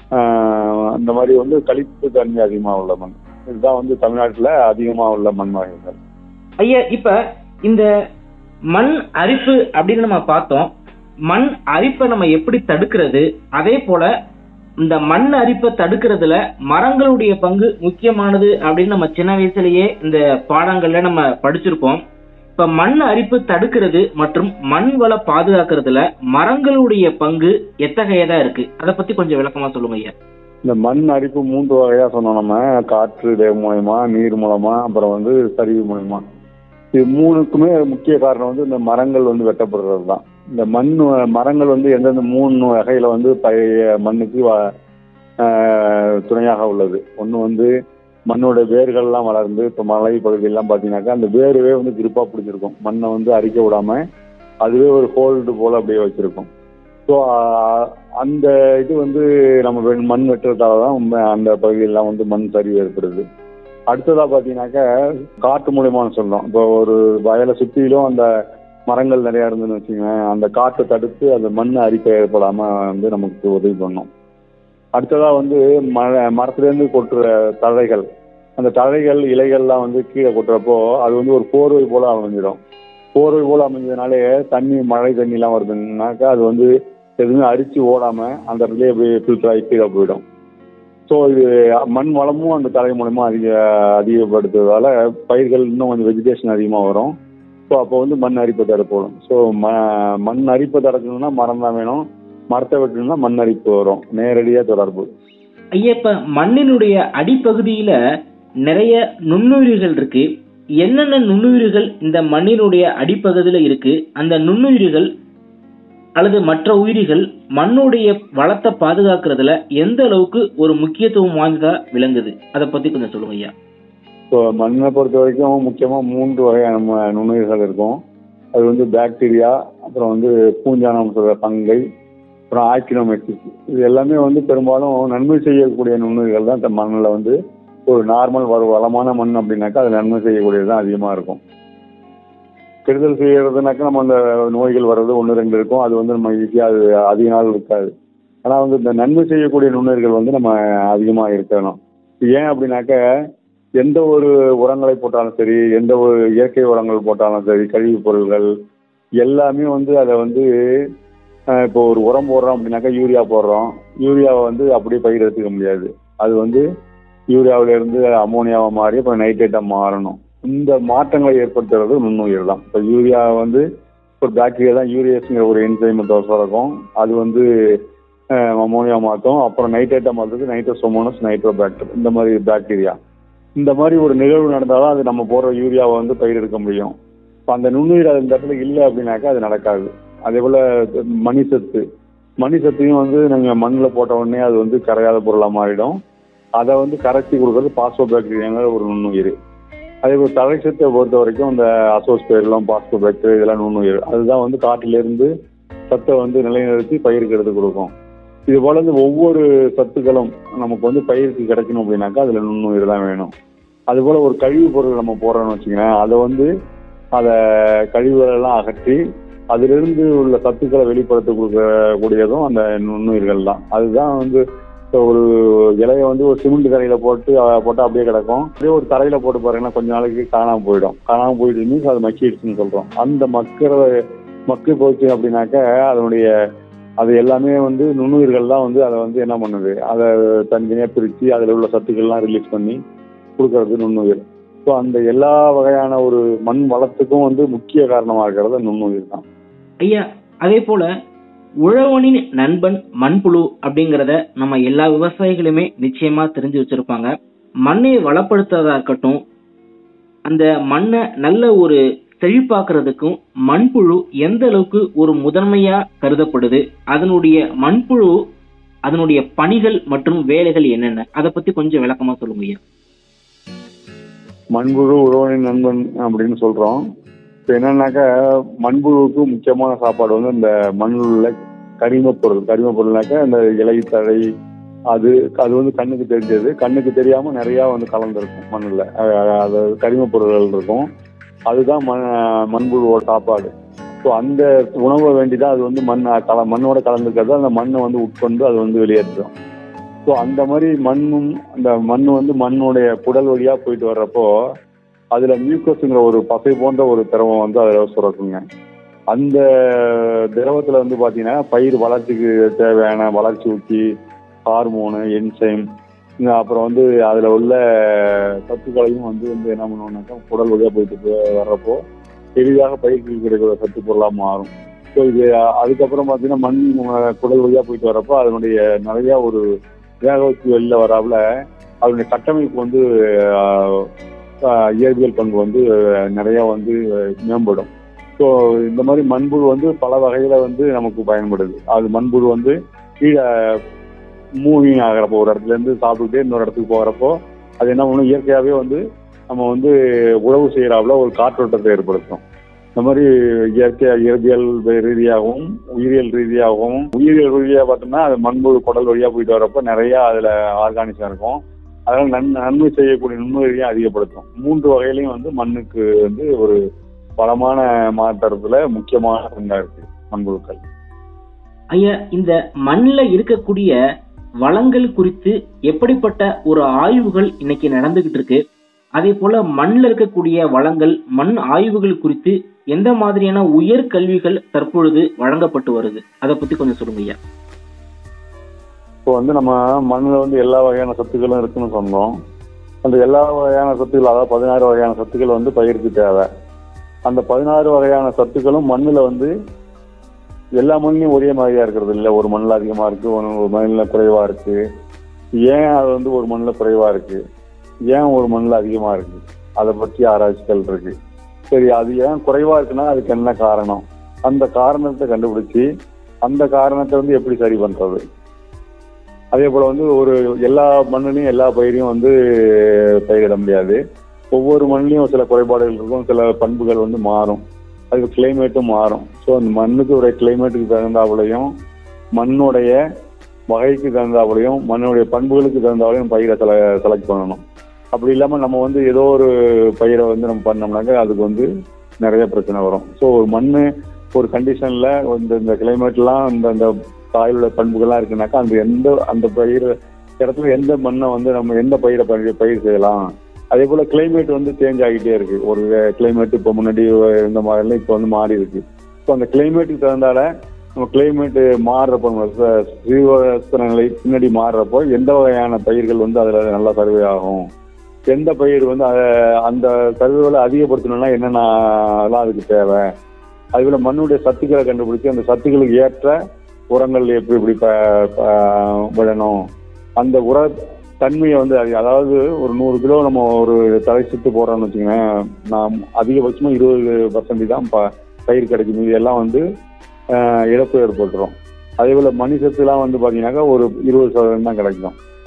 Speaker 3: ஆஹ் அந்த மாதிரி வந்து கழிப்பு தன்மை அதிகமாக உள்ள மண் இதுதான் வந்து தமிழ்நாட்டில் அதிகமாக உள்ள மண் வகைகள்
Speaker 2: ஐயா இப்ப இந்த மண் அரிப்பு அப்படின்னு நம்ம பார்த்தோம் மண் அரிப்பை நம்ம எப்படி தடுக்கிறது அதே போல இந்த மண் அரிப்பை தடுக்கிறதுல மரங்களுடைய பங்கு முக்கியமானது அப்படின்னு நம்ம சின்ன வயசுலயே இந்த பாடங்கள்ல நம்ம படிச்சிருப்போம் இப்ப மண் அரிப்பு தடுக்கிறது மற்றும் மண் வள பாதுகாக்கிறதுல மரங்களுடைய பங்கு எத்தகையதா இருக்கு அதை பத்தி கொஞ்சம் விளக்கமா சொல்லுங்க ஐயா
Speaker 3: இந்த மண் அரிப்பு மூன்று வகையா சொன்னோம் நம்ம காற்று இது மூலயமா நீர் மூலமா அப்புறம் வந்து சரிவு மூலயமா இது மூணுக்குமே முக்கிய காரணம் வந்து இந்த மரங்கள் வந்து வெட்டப்படுறது தான் இந்த மண் வ- மரங்கள் வந்து எந்தெந்த மூணு வகையில வந்து பழைய மண்ணுக்கு வ- ஆஹ் துணையாக உள்ளது ஒன்று வந்து மண்ணோட வேர்கள்லாம் வளர்ந்து இப்போ மலை பகுதியெல்லாம் பார்த்தீங்கன்னாக்கா அந்த வேர்வே வந்து கிருப்பா பிடிச்சிருக்கும் மண்ணை வந்து அரிக்க விடாம அதுவே ஒரு ஹோல்டு போல அப்படியே வச்சிருக்கும் ஸோ அந்த இது வந்து நம்ம வெ- மண் வெட்டுறதால தான் உண்மை அந்த பகுதியெல்லாம் வந்து மண் சரிவு ஏற்படுது அடுத்ததா பார்த்தீங்கன்னாக்கா காட்டு மூலியமானு சொல்றோம் இப்போ ஒரு வயலை சுற்றிலும் அந்த மரங்கள் நிறையா இருந்துன்னு வச்சுக்கோங்களேன் அந்த காற்றை தடுத்து அந்த மண் அரிக்க ஏற்படாம வந்து நமக்கு உதவி பண்ணும் அடுத்ததா வந்து மர மரத்துலேருந்து கொட்டுற தழைகள் அந்த தழைகள் இலைகள்லாம் வந்து கீழே கொட்டுறப்போ அது வந்து ஒரு போர்வை போல அமைஞ்சிடும் போர்வை போல அமைஞ்சதுனாலே தண்ணி மழை தண்ணிலாம் வருதுன்னாக்கா அது வந்து எதுவுமே அரிச்சு ஓடாம அந்த இடத்துலயே அப்படியே ஃபில்டர் ஆகி கீழே போயிடும் ஸோ இது மண் வளமும் அந்த தலை மூலமா அதிக அதிகப்படுத்துறதால பயிர்கள் இன்னும் கொஞ்சம் வெஜிடேஷன் அதிகமாக வரும் ஸோ அப்போ வந்து மண் அரிப்பை தடுப்போம் ஸோ ம மண் அரிப்பை தடுக்கணும்னா மரம் தான் வேணும் மரத்தை வெட்டணும்னா மண் அரிப்பு வரும் நேரடியாக தொடர்பு
Speaker 2: ஐயா இப்ப மண்ணினுடைய அடிப்பகுதியில நிறைய நுண்ணுயிரிகள் இருக்கு என்னென்ன நுண்ணுயிரிகள் இந்த மண்ணினுடைய அடிப்பகுதியில இருக்கு அந்த நுண்ணுயிரிகள் அல்லது மற்ற உயிரிகள் மண்ணுடைய வளத்தை பாதுகாக்கிறதுல எந்த அளவுக்கு ஒரு முக்கியத்துவம் வாய்ந்ததா விளங்குது அதை பத்தி கொஞ்சம் சொல்லுங்க ஐயா
Speaker 3: ஸோ மண்ணை பொறுத்த வரைக்கும் முக்கியமாக மூன்று வகையான ம- நுண்ணுயிர்கள் இருக்கும் அது வந்து பாக்டீரியா அப்புறம் வந்து பூஞ்சானம் சொல்கிற பங்கை அப்புறம் ஆக்கினோமெட்ரிக் இது எல்லாமே வந்து பெரும்பாலும் நன்மை செய்யக்கூடிய நுண்ணுயிர்கள் தான் இந்த மண்ணில் வந்து ஒரு நார்மல் ஒரு வளமான மண் அப்படின்னாக்கா அது நன்மை செய்யக்கூடியது தான் அதிகமாக இருக்கும் கெடுதல் செய்யறதுனாக்கா நம்ம அந்த நோய்கள் வர்றது ஒன்று ரெண்டு இருக்கும் அது வந்து நம்ம ஈஸியாக அது அதிக நாள் இருக்காது ஆனால் வந்து இந்த நன்மை செய்யக்கூடிய நுண்ணுயிர்கள் வந்து நம்ம அதிகமாக இருக்கணும் ஏன் அப்படின்னாக்க எந்த ஒரு உரங்களை போட்டாலும் சரி எந்த ஒரு இயற்கை உரங்கள் போட்டாலும் சரி கழிவுப் பொருள்கள் எல்லாமே வந்து அதை வந்து அஹ், இப்போ ஒரு உரம் போடுறோம் அப்படின்னாக்கா யூரியா போடுறோம் யூரியாவை வந்து அப்படியே பயிர் எடுத்துக்க முடியாது அது வந்து யூரியாவில இருந்து அமோனியாவை மாறி அப்புறம் நைட்ரேட்டாக மாறணும் இந்த மாற்றங்களை ஏற்படுத்துறது நுண்ணுயிர் தான் இப்போ யூரியா வந்து ஒரு பாக்டீரியா தான் யூரியஸ்ங்கிற ஒரு என்சைம் சுரக்கும் அது வந்து அமோனியா மாற்றும் அப்புறம் நைட்ரேட்டை மாற்றுறது நைட்ரோசோமோனஸ் நைட்ரோபாக்டர் இந்த மாதிரி பாக்டீரியா இந்த மாதிரி ஒரு நிகழ்வு நடந்தாதான் அது நம்ம போடுற யூரியாவை வந்து பயிர் எடுக்க முடியும் இப்போ அந்த நுண்ணுயிர் அது இந்த இடத்துல இல்லை அப்படின்னாக்கா அது நடக்காது அதே போல் மணி சத்து மணி சத்தையும் வந்து நீங்கள் மண்ணில் போட்ட உடனே அது வந்து கரையாத பொருளாக மாறிடும் அதை வந்து கரைச்சி கொடுக்கறது பாஸ்போ பாக்டீரியாங்கிற ஒரு நுண்ணுயிர் அதே போல் தலை சத்தை பொறுத்த வரைக்கும் இந்த அசோஸ்பேர்லாம் பாஸ்போபேக்டர் இதெல்லாம் நுண்ணுயிர் அதுதான் வந்து காட்டிலிருந்து சத்தை வந்து நிலைநிறுத்தி பயிருக்கு எடுத்து கொடுக்கும் இது போல வந்து ஒவ்வொரு சத்துக்களும் நமக்கு வந்து பயிருக்கு கிடைக்கணும் அப்படின்னாக்கா அதுல நுண்ணுயிர் தான் வேணும் அது போல ஒரு கழிவு பொருள் நம்ம போடுறோம்னு வச்சுக்கோங்களேன் அதை வந்து அதை கழிவுகள் எல்லாம் அகற்றி அதிலிருந்து உள்ள சத்துக்களை வெளிப்படுத்த கொடுக்கக்கூடியதும் அந்த நுண்ணுயிர்கள் தான் அதுதான் வந்து இப்போ ஒரு இலைய வந்து ஒரு சிமெண்ட் தரையில போட்டு அஹ், போட்டா அப்படியே கிடக்கும் அப்படியே ஒரு தரையில போட்டு பாருங்கன்னா கொஞ்ச நாளைக்கு காணாம போயிடும் காணாம போயிட்டு மீன்ஸ் அது மக்கிடுச்சுன்னு சொல்றோம் அந்த மக்கிற மக்கி போச்சு அப்படின்னாக்க அதனுடைய அது எல்லாமே வந்து நுண்ணுயிர்கள் தான் வந்து அதை வந்து என்ன பண்ணுது அதை தனித்தனியா பிரிச்சு அதில் உள்ள சத்துக்கள்லாம் ரிலீஸ் பண்ணி கொடுக்கறது நுண்ணுயிர் ஸோ அந்த எல்லா வகையான ஒரு மண் வளத்துக்கும் வந்து முக்கிய காரணமாக இருக்கிறது நுண்ணுயிர் தான்
Speaker 2: ஐயா அதே போல உழவனின் நண்பன் மண்புழு அப்படிங்கிறத நம்ம எல்லா விவசாயிகளுமே நிச்சயமா தெரிஞ்சு வச்சிருப்பாங்க மண்ணை வளப்படுத்துறதா இருக்கட்டும் அந்த மண்ணை நல்ல ஒரு செழிப்பாக்குறதுக்கும் மண்புழு எந்த அளவுக்கு ஒரு முதன்மையா கருதப்படுது அதனுடைய மண்புழு அதனுடைய பணிகள் மற்றும் வேலைகள் என்னென்ன அதை பத்தி கொஞ்சம் விளக்கமா சொல்லுங்க ஐயா
Speaker 3: மண்புழு உழவனின் நண்பன் அப்படின்னு சொல்றோம் இப்போ என்னன்னாக்கா மண்புழுவுக்கு முக்கியமான சாப்பாடு வந்து இந்த மண்ணில் உள்ள கரிமப் பொருள் கரிமப் பொருள்னாக்கா இந்த இலை தழை அது அது வந்து கண்ணுக்கு தெரிஞ்சது கண்ணுக்கு தெரியாம நிறைய வந்து கலந்துருக்கும் மண்ணில் அது கரிமப் பொருள்கள் இருக்கும் அதுதான் மண் மண்புழுவோட சாப்பாடு ஸோ அந்த உணவை வேண்டிதான் அது வந்து மண் கல மண்ணோட கலந்துருக்கிறது அந்த மண்ணை வந்து உட்கொண்டு அது வந்து வெளியேற்றும் ஸோ அந்த மாதிரி மண்ணும் அந்த மண் வந்து மண்ணுடைய குடல் வழியா போயிட்டு வர்றப்போ அதுல மியூக்கஸ்ங்கிற ஒரு பசை போன்ற ஒரு திரவம் வந்து அதுல சுரக்குங்க அந்த திரவத்துல வந்து பாத்தீங்கன்னா பயிர் வளர்ச்சிக்கு தேவையான வளர்ச்சி ஊக்கி ஹார்மோனு என்சைம் அப்புறம் வந்து அதுல உள்ள சத்துக்களையும் வந்து வந்து என்ன பண்ணுவோம்னாக்கா குடல் வழியா போயிட்டு போ- வர்றப்போ எளிதாக பயிருக்கு கிடைக்கிற சத்து பொருளா மாறும் ஸோ இது அதுக்கப்புறம் பார்த்தீங்கன்னா மண் அஹ், குடல் வழியா போயிட்டு வர்றப்போ அதனுடைய நிறைய ஒரு வேக வச்சு வெளில வராப்புல அதனுடைய கட்டமைப்பு வந்து ஆஹ், ஆஹ், இயற்பியல் பண்பு வந்து அஹ், நிறைய வந்து அஹ், மேம்படும் ஸோ இந்த மாதிரி மண்புழு வந்து பல வகையில வந்து நமக்கு பயன்படுது அது மண்புழு வந்து கீழே மூவிங் ஆகிறப்போ ஒரு இடத்துல இருந்து சாப்பிட்டுட்டே இன்னொரு இடத்துக்கு போகிறப்போ அது என்ன பண்ணும் இயற்கையாகவே வந்து நம்ம வந்து உழவு செய்யறாப்புல ஒரு காற்றோட்டத்தை ஏற்படுத்தும் இந்த மாதிரி இயற்கை இயற்பியல் ரீதியாகவும் உயிரியல் ரீதியாகவும் உயிரியல் ரீதியாக பார்த்தோம்னா அது மண்புழு குடல் வழியா போயிட்டு வரப்போ நிறைய அதுல ஆர்கானிசம் இருக்கும் அதனால நன் நன்மை செய்யக்கூடிய நுண்ணுயிரியும் அதிகப்படுத்தும் மூன்று வகையிலையும் வந்து மண்ணுக்கு வந்து ஒரு பலமான மாற்றத்துல முக்கியமான பங்கா இருக்கு மண்புழுக்கள்
Speaker 2: ஐயா இந்த மண்ணில் இருக்கக்கூடிய வளங்கள் குறித்து எப்படிப்பட்ட ஒரு ஆய்வுகள் இன்னைக்கு நடந்துகிட்டு இருக்கு அதே போல மண்ணில் இருக்கக்கூடிய வளங்கள் மண் ஆய்வுகள் குறித்து எந்த மாதிரியான உயர் கல்விகள் தற்பொழுது வழங்கப்பட்டு வருது அதை பத்தி கொஞ்சம் சொல்லுங்க ஐயா
Speaker 3: இப்போ வந்து நம்ம மண்ணில் வந்து எல்லா வகையான சத்துக்களும் இருக்குன்னு சொன்னோம் அந்த எல்லா வகையான சத்துக்கள் அதாவது பதினாறு வகையான சத்துக்கள் வந்து பயிருக்கு தேவை அந்த பதினாறு வகையான சத்துக்களும் மண்ணில் வந்து எல்லா மண்ணிலும் ஒரே மாதிரியா இருக்கிறது இல்லை ஒரு மண்ணில் அதிகமாக இருக்கு ஒரு ஒரு மண்ணில் குறைவா இருக்கு ஏன் அது வந்து ஒரு மண்ணில் குறைவா இருக்கு ஏன் ஒரு மண்ணில் அதிகமாக இருக்கு அதை பற்றி ஆராய்ச்சிகள் இருக்கு சரி அது ஏன் குறைவா இருக்குன்னா அதுக்கு என்ன காரணம் அந்த காரணத்தை கண்டுபிடிச்சி அந்த காரணத்தை வந்து எப்படி சரி பண்றது அதே போல வந்து ஒரு எல்லா மண்ணுலையும் எல்லா பயிரையும் வந்து பயிரிட முடியாது ஒவ்வொரு மண்ணிலையும் சில குறைபாடுகள் இருக்கும் சில பண்புகள் வந்து மாறும் அதுக்கு கிளைமேட்டும் மாறும் ஸோ அந்த மண்ணுக்கு ஒரு கிளைமேட்டுக்கு தகுந்தாப்புலையும் மண்ணுடைய வகைக்கு தகுந்தாப்புலையும் மண்ணுடைய பண்புகளுக்கு தகுந்தாப்புலையும் பயிரை செல செலக்ட் பண்ணணும் அப்படி இல்லாமல் நம்ம வந்து ஏதோ ஒரு பயிரை வந்து நம்ம பண்ணோம்னாக்க அதுக்கு வந்து நிறைய பிரச்சனை வரும் ஸோ ஒரு மண் ஒரு கண்டிஷன்ல இந்த இந்த கிளைமேட்லாம் இந்த இந்த சாயிலோட பண்புகள்லாம் இருக்குனாக்கா அந்த எந்த அந்த பயிர் இடத்துல எந்த மண்ணை வந்து நம்ம எந்த பயிரை பயிர் பயிர் செய்யலாம் அதே போல கிளைமேட் வந்து சேஞ்ச் ஆகிட்டே இருக்கு ஒரு கிளைமேட் இப்போ முன்னாடி இருந்த மாதிரிலாம் இப்போ வந்து மாறி இருக்கு ஸோ அந்த கிளைமேட்டுக்கு தகுந்தால நம்ம கிளைமேட் மாறுறப்போ நம்ம ச- சீதோஷ்ண நிலை பின்னாடி மாறுறப்போ எந்த வகையான பயிர்கள் வந்து அதில் நல்லா சர்வே ஆகும் எந்த பயிர் வந்து அத- அந்த சர்வேவில் அதிகப்படுத்தணும்னா என்னென்னலாம் அதுக்கு தேவை அதுபோல மண்ணுடைய சத்துக்களை கண்டுபிடிச்சு அந்த சத்துக்களுக்கு ஏற்ற உரங்கள் எப்படி எப்படி ப- ப- விடணும் அந்த உர தன்மையை வந்து அது அதாவது ஒரு நூறு கிலோ நம்ம ஒரு தலை சுத்து போடுறோம்னு வச்சுக்கோங்களேன் நாம் அதிகபட்சமாக இருபது பர்சன்டேஜ் தான் ப பயிர் கிடைக்கும் இது எல்லாம் வந்து ஆஹ், இழப்பு ஏற்பட்டுரும் அதே போல் மணி சத்துலாம் வந்து பார்த்தீங்கன்னாக்கா ஒரு இருபது சதவீதம் தான் கிடைக்கும்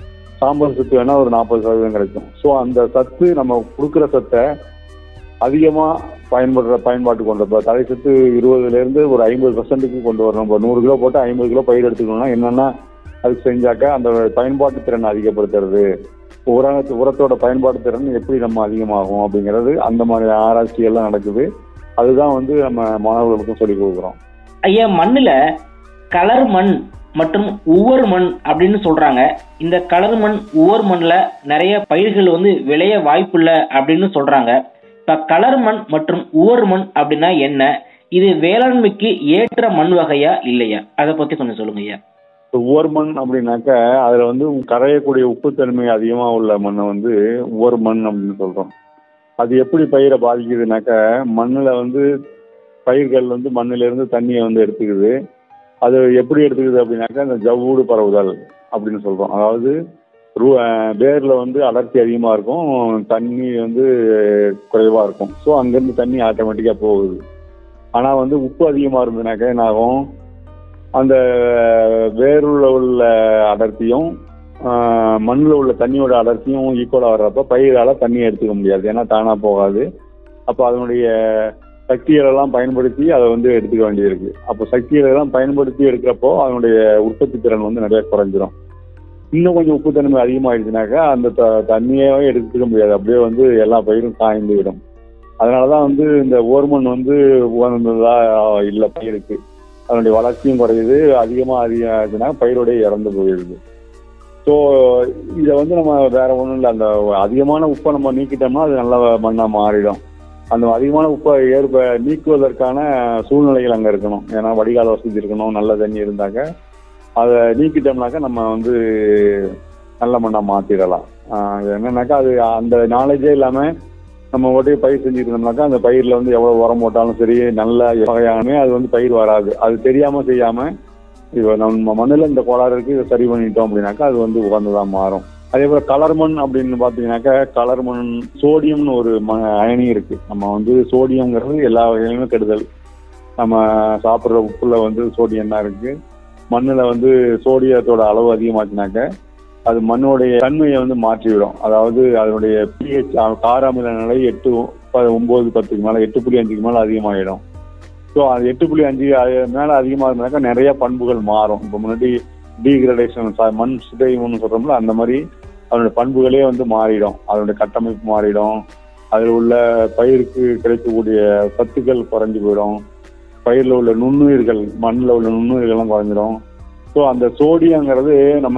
Speaker 3: சாம்பல் சத்து வேணா ஒரு நாற்பது சதவீதம் கிடைக்கும் ஸோ அந்த சத்து நம்ம கொடுக்குற சத்தை அதிகமா பயன்படுற பயன்பாட்டு கொண்டு இப்போ தலை சத்து இருபதுல இருந்து ஒரு ஐம்பது பர்சன்ட்டுக்கு கொண்டு வரணும் இப்போ நூறு கிலோ போட்டு ஐம்பது கிலோ பயிர் எடுத்துக்கணும்னா என்னன்னா அதுக்கு செஞ்சாக்க அந்த பயன்பாட்டு திறனை அதிகப்படுத்துறது உரத்து உரத்தோட பயன்பாட்டு திறன் எப்படி நம்ம அதிகமாகும் அப்படிங்கிறது அந்த மாதிரி ஆராய்ச்சி எல்லாம் நடக்குது அதுதான் வந்து நம்ம மாணவர்களுக்கும் சொல்லிக் கொடுக்குறோம்
Speaker 2: ஐயா மண்ணுல கலர் மண் மற்றும் உவர் மண் அப்படின்னு சொல்றாங்க இந்த கலர் மண் உவர் மண்ல நிறைய பயிர்கள் வந்து விளைய வாய்ப்புள்ள அப்படின்னு சொல்றாங்க இப்ப கலர் மண் மற்றும் உவர் மண் அப்படின்னா என்ன இது வேளாண்மைக்கு ஏற்ற மண் வகையா இல்லையா அதை பத்தி கொஞ்சம் சொல்லுங்க ஐயா
Speaker 3: இப்போ உவர் மண் அப்படின்னாக்க அதுல வந்து கரையக்கூடிய உப்புத்தன்மை அதிகமா உள்ள மண்ணை வந்து உவர் மண் அப்படின்னு சொல்றோம் அது எப்படி பயிரை பாதிக்குதுனாக்க மண்ணுல வந்து பயிர்கள் வந்து மண்ணுல இருந்து தண்ணியை வந்து எடுத்துக்குது அது எப்படி எடுத்துக்குது அப்படின்னாக்கா இந்த ஜவ்வூடு பரவுதல் அப்படின்னு சொல்றோம் அதாவது ரூ- அஹ் வேர்ல வந்து அடர்த்தி அதிகமா இருக்கும் தண்ணி வந்து குறைவா இருக்கும் ஸோ அங்கிருந்து தண்ணி ஆட்டோமேட்டிக்கா போகுது ஆனா வந்து உப்பு அதிகமா இருந்ததுனாக்கா என்ன ஆகும் அந்த வேருள்ள உள்ள அடர்த்தியும் ஆஹ், மண்ணுல உள்ள தண்ணியோட அடர்த்தியும் ஈக்குவலா வர்றப்ப பயிரால தண்ணியை எடுத்துக்க முடியாது ஏன்னா தானா போகாது அப்போ அதனுடைய சக்திகளை எல்லாம் பயன்படுத்தி அதை வந்து எடுத்துக்க வேண்டியிருக்கு அப்போ சக்திகளை எல்லாம் பயன்படுத்தி எடுக்கிறப்போ அதனுடைய உற்பத்தி திறன் வந்து நிறைய குறைஞ்சிரும் இன்னும் கொஞ்சம் உப்புத்தன்மை அதிகமாயிடுச்சுனாக்கா அந்த த- தண்ணியே எடுத்துக்க முடியாது அப்படியே வந்து எல்லா பயிரும் காய்ந்து விடும் அதனாலதான் வந்து இந்த ஓர்மன் வந்து உகந்ததா இல்லை பயிருக்கு அதனுடைய வளர்ச்சியும் குறையுது அதிகமா அதிகமாச்சுன்னா பயிரோடய இறந்து போயிடுது ஸோ இதை வந்து நம்ம வேற ஒன்றும் இல்லை அந்த அதிகமான உப்பை நம்ம நீக்கிட்டோம்னா அது நல்ல மண்ணா மாறிடும் அந்த அதிகமான உப்பை ஏற்ப நீக்குவதற்கான சூழ்நிலைகள் அங்கே இருக்கணும் ஏன்னா வடிகால் வசதி இருக்கணும் நல்ல தண்ணி இருந்தாக்க அதை நீக்கிட்டோம்னாக்கா நம்ம வந்து நல்ல மண்ணா மாத்திடலாம் ஆஹ் இது என்னன்னாக்கா அது அந்த நாலேஜே இல்லாம நம்ம ஒட்டே பயிர் செஞ்சுட்டு இருந்தோம்னாக்கா அந்த பயிர்ல வந்து எவ்வளவு உரம் போட்டாலும் சரி நல்ல வகையானமே அது வந்து பயிர் வராது அது தெரியாம செய்யாம இப்போ நம்ம மண்ணுல இந்த கோளாறு இருக்கு இதை சரி பண்ணிட்டோம் அப்படின்னாக்கா அது வந்து உகந்ததா மாறும் அதே போல கலர் மண் அப்படின்னு பாத்தீங்கன்னாக்கா கலர் மண் சோடியம்னு ஒரு ம அயனி இருக்கு நம்ம வந்து சோடியம்ங்கிறது எல்லா வகையிலுமே கெடுதல் நம்ம சாப்பிட்ற உப்புல வந்து சோடியம் தான் இருக்கு மண்ணுல வந்து சோடியத்தோட அளவு அதிகமாச்சுனாக்க அது மண்ணுடைய தன்மையை வந்து மாற்றிவிடும் அதாவது அதனுடைய பிஹெச் காராமில நிலை எட்டு ப- ஒன்பது பத்துக்கு மேல எட்டு புள்ளி அஞ்சுக்கு மேல அதிகமாயிடும் ஸோ அது எட்டு புள்ளி அஞ்சு அது மேல அதிகமாக இருந்தாக்கா நிறைய பண்புகள் மாறும் இப்போ முன்னாடி டீகிரடேஷன் மண் சிதைவுன்னு சொல்றோம்ல அந்த மாதிரி அதனுடைய பண்புகளே வந்து மாறிடும் அதனுடைய கட்டமைப்பு மாறிடும் அதில் உள்ள பயிருக்கு கிடைக்கக்கூடிய சத்துக்கள் குறைஞ்சு போயிடும் பயிரில் உள்ள நுண்ணுயிர்கள் மண்ணில் உள்ள நுண்ணுயிர்கள்லாம் குறைஞ்சிரும் ஸோ அந்த சோடியங்கிறது நம்ம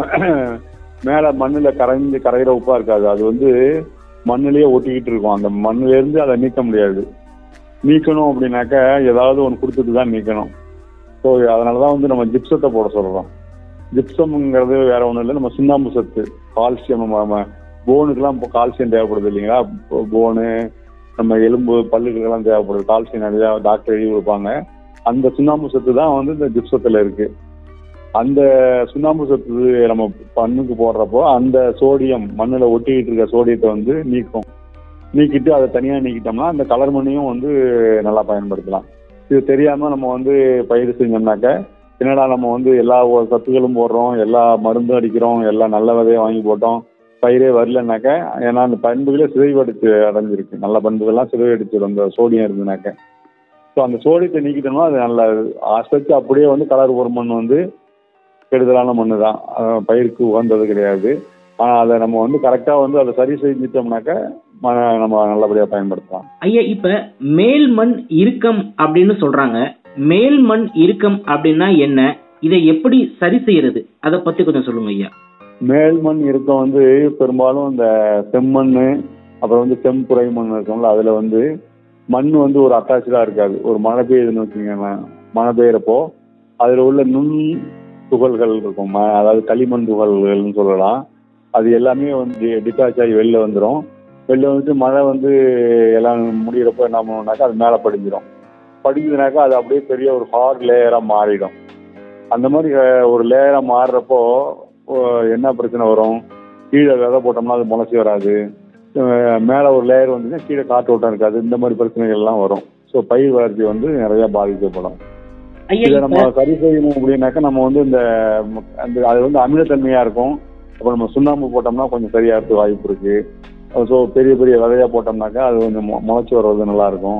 Speaker 3: மேலே மண்ணில் கரைஞ்சு கரைகிற உப்பா இருக்காது அது வந்து மண்ணிலேயே ஒட்டிக்கிட்டு இருக்கும் அந்த மண்ணுல இருந்து அதை நீக்க முடியாது நீக்கணும் அப்படின்னாக்க ஏதாவது ஒன்று கொடுத்துட்டு தான் நீக்கணும் ஸோ அதனால தான் வந்து நம்ம ஜிப்சத்தை போட சொல்கிறோம் ஜிப்சம்ங்கிறது வேற ஒன்றும் இல்லை நம்ம சுண்ணாம்பு சத்து கால்சியம் நம்ம போனுக்கெல்லாம் இப்போ கால்சியம் தேவைப்படுது இல்லைங்களா போனு நம்ம எலும்பு பல்லுகளுக்கெல்லாம் தேவைப்படுது கால்சியம் நிறையா டாக்டர் எழுதி கொடுப்பாங்க அந்த சுண்ணாம்பு சத்து தான் வந்து இந்த ஜிப்சத்தில் இருக்கு அந்த சுண்ணாம்பு சத்து நம்ம பண்ணுக்கு போடுறப்போ அந்த சோடியம் மண்ணில் ஒட்டிக்கிட்டு இருக்க சோடியத்தை வந்து நீக்கும் நீக்கிட்டு அதை தனியாக நீக்கிட்டோம்னா அந்த கலர் மண்ணையும் வந்து நல்லா பயன்படுத்தலாம் இது தெரியாம நம்ம வந்து பயிர் செஞ்சோம்னாக்க என்னடா நம்ம வந்து எல்லா ஒ- சத்துக்களும் போடுறோம் எல்லா மருந்தும் அடிக்கிறோம் எல்லா நல்ல விதையை வாங்கி போட்டோம் பயிரே வரலனாக்க ஏன்னா அந்த பண்புகளே சிதைவடிச்சு அடைஞ்சிருக்கு நல்ல பண்புகள்லாம் சிதைவடிச்சிடும் அந்த சோடியம் இருந்ததுனாக்க ஸோ அந்த சோடியத்தை நீக்கிட்டோம்னா அது நல்ல அசைச்சு அப்படியே வந்து கலர் ஒரு மண் வந்து கெடுதலான மண்ணு தான் அஹ் பயிருக்கு உகந்தது கிடையாது ஆனால் அதை நம்ம வந்து கரெக்டாக வந்து அதை சரி செஞ்சிட்டோம்னாக்க ம- நம்ம நல்லபடியாக பயன்படுத்தலாம்
Speaker 2: ஐயா இப்ப மேல் மண் இறுக்கம் அப்படின்னு சொல்றாங்க மேல் மண் இறுக்கம் அப்படின்னா என்ன இதை எப்படி சரி செய்யறது அதை பத்தி கொஞ்சம் சொல்லுங்க ஐயா
Speaker 3: மேல் மண் இருக்கம் வந்து பெரும்பாலும் இந்த செம்மண் அப்புறம் வந்து செம்புரை மண் இருக்கும்ல அதுல வந்து மண் வந்து ஒரு அட்டாச்சா இருக்காது ஒரு மழை பெய்யுதுன்னு வச்சுக்கோங்களேன் மழை பெய்யறப்போ அதுல உள்ள நுண் துகள்கள் இருக்கும் ம- அதாவது களிமண் துகள்கள்னு சொல்லலாம் அது எல்லாமே வந்து டிட்டாச் ஆகி வெளில வந்துடும் வெளில வந்துட்டு மழை வந்து எல்லாம் முடியிறப்போ என்ன பண்ணுவோம்னாக்கா அது மேலே படிஞ்சிடும் படிஞ்சதுனாக்கா அது அப்படியே பெரிய ஒரு ஹார்ட் லேயரா மாறிடும் அந்த மாதிரி அஹ், ஒரு லேயரா மாறுறப்போ ஓ, என்ன பிரச்சனை வரும் கீழே விதை போட்டோம்னா அது முளைச்சி வராது அஹ் மேலே ஒரு லேயர் வந்துச்சுன்னா கீழே காற்று ஓட்டம் இருக்காது இந்த மாதிரி பிரச்சனைகள் எல்லாம் வரும் ஸோ பயிர் வளர்ச்சி வந்து நிறைய பாதிக்கப்படும்
Speaker 2: ஐயா
Speaker 3: இதை
Speaker 2: இப்ப
Speaker 3: நம்ம சரி செய்யணும் அப்படின்னாக்கா நம்ம வந்து இந்த ம- அந்த அது வந்து அமிலத்தன்மையா இருக்கும் அப்போ நம்ம சுண்ணாம்பு போட்டோம்னா கொஞ்சம் சரியாகிறதுக்கு வாய்ப்பு இருக்கு ஸோ பெரிய பெரிய விதையா போட்டோம்னாக்கா அது கொஞ்சம் மொ- முளைச்சி வர்றது நல்லா இருக்கும்